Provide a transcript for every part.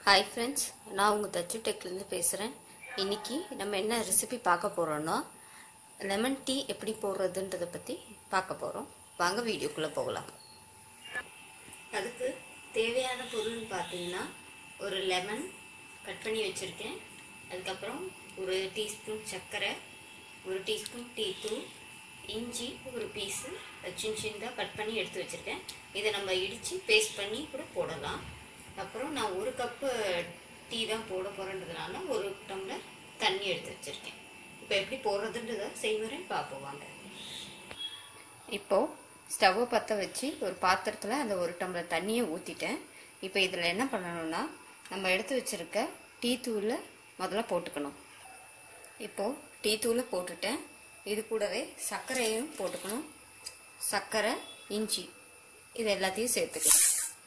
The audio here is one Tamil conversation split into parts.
ஹாய் ஃப்ரெண்ட்ஸ் நான் உங்கள் தச்சு டெக்லேருந்து பேசுகிறேன் இன்னைக்கு நம்ம என்ன ரெசிபி பார்க்க போகிறோன்னா லெமன் டீ எப்படி போடுறதுன்றதை பற்றி பார்க்க போகிறோம் வாங்க வீடியோக்குள்ளே போகலாம் அதுக்கு தேவையான பொருள்னு பார்த்தீங்கன்னா ஒரு லெமன் கட் பண்ணி வச்சுருக்கேன் அதுக்கப்புறம் ஒரு டீஸ்பூன் சர்க்கரை ஒரு டீஸ்பூன் டீ தூள் இஞ்சி ஒரு பீஸு சின்ன சின்னதாக கட் பண்ணி எடுத்து வச்சுருக்கேன் இதை நம்ம இடித்து பேஸ்ட் பண்ணி கூட போடலாம் அப்புறம் நான் ஒரு கப்பு டீ தான் போட போகிறேன்றதுனால ஒரு டம்ளர் தண்ணி எடுத்து வச்சுருக்கேன் இப்போ எப்படி போடுறதுன்றதை செய்முறை பார்ப்போம் வாங்க இப்போது ஸ்டவ்வை பற்ற வச்சு ஒரு பாத்திரத்தில் அந்த ஒரு டம்ளர் தண்ணியை ஊற்றிட்டேன் இப்போ இதில் என்ன பண்ணணும்னா நம்ம எடுத்து வச்சுருக்க டீ தூளை முதல்ல போட்டுக்கணும் இப்போது டீ தூளை போட்டுட்டேன் இது கூடவே சர்க்கரையும் போட்டுக்கணும் சர்க்கரை இஞ்சி இது எல்லாத்தையும் சேர்த்துக்கலாம்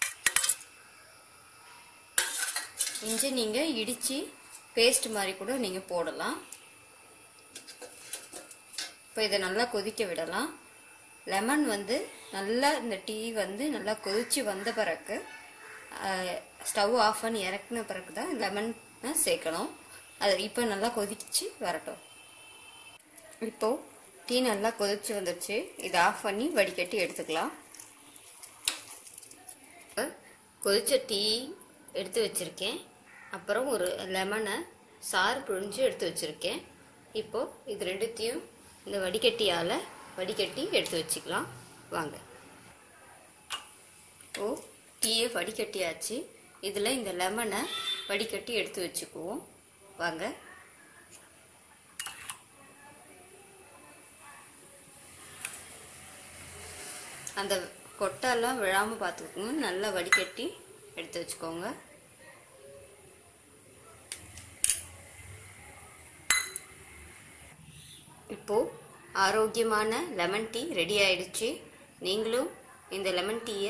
இஞ்சி நீங்கள் இடித்து பேஸ்ட் மாதிரி கூட நீங்கள் போடலாம் இப்போ இதை நல்லா கொதிக்க விடலாம் லெமன் வந்து நல்லா இந்த டீ வந்து நல்லா கொதிச்சு வந்த பிறகு ஸ்டவ் ஆஃப் பண்ணி இறக்குன பிறகு தான் லெமன் சேர்க்கணும் அது இப்போ நல்லா கொதிச்சு வரட்டும் இப்போ டீ நல்லா கொதிச்சு வந்துருச்சு இதை ஆஃப் பண்ணி வடிகட்டி எடுத்துக்கலாம் கொதிச்ச டீ எடுத்து வச்சுருக்கேன் அப்புறம் ஒரு லெமனை சாறு புழிஞ்சு எடுத்து வச்சுருக்கேன் இப்போது இது ரெண்டுத்தையும் இந்த வடிகட்டியால் வடிகட்டி எடுத்து வச்சுக்கலாம் வாங்க ஓ டீயை வடிகட்டியாச்சு இதில் இந்த லெமனை வடிகட்டி எடுத்து வச்சுக்குவோம் வாங்க அந்த கொட்டெல்லாம் விழாமல் பார்த்துக்கோங்க நல்லா வடிகட்டி எடுத்து வச்சுக்கோங்க இப்போது ஆரோக்கியமான லெமன் டீ ரெடி ஆயிடுச்சு நீங்களும் இந்த லெமன் டீயை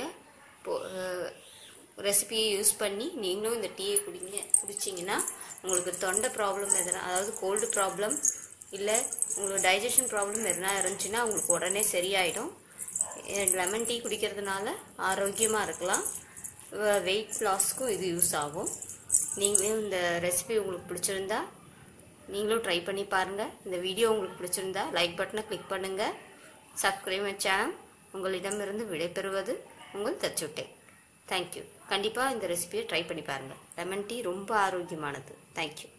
ரெசிபியை யூஸ் பண்ணி நீங்களும் இந்த டீயை குடிங்க குடிச்சிங்கன்னா உங்களுக்கு தொண்டை ப்ராப்ளம் எதனா அதாவது கோல்டு ப்ராப்ளம் இல்லை உங்களுக்கு டைஜஷன் ப்ராப்ளம் எதனா இருந்துச்சுன்னா உங்களுக்கு உடனே சரியாயிடும் லெமன் டீ குடிக்கிறதுனால ஆரோக்கியமாக இருக்கலாம் வெயிட் லாஸ்க்கும் இது யூஸ் ஆகும் நீங்களும் இந்த ரெசிபி உங்களுக்கு பிடிச்சிருந்தா நீங்களும் ட்ரை பண்ணி பாருங்கள் இந்த வீடியோ உங்களுக்கு பிடிச்சிருந்தா லைக் பட்டனை கிளிக் பண்ணுங்கள் சப்ஸ்கிரைப் சேனல் உங்களிடமிருந்து விடைபெறுவது உங்கள் தச்சுட்டே தேங்க்யூ கண்டிப்பாக இந்த ரெசிபியை ட்ரை பண்ணி பாருங்கள் லெமன் டீ ரொம்ப ஆரோக்கியமானது தேங்க்யூ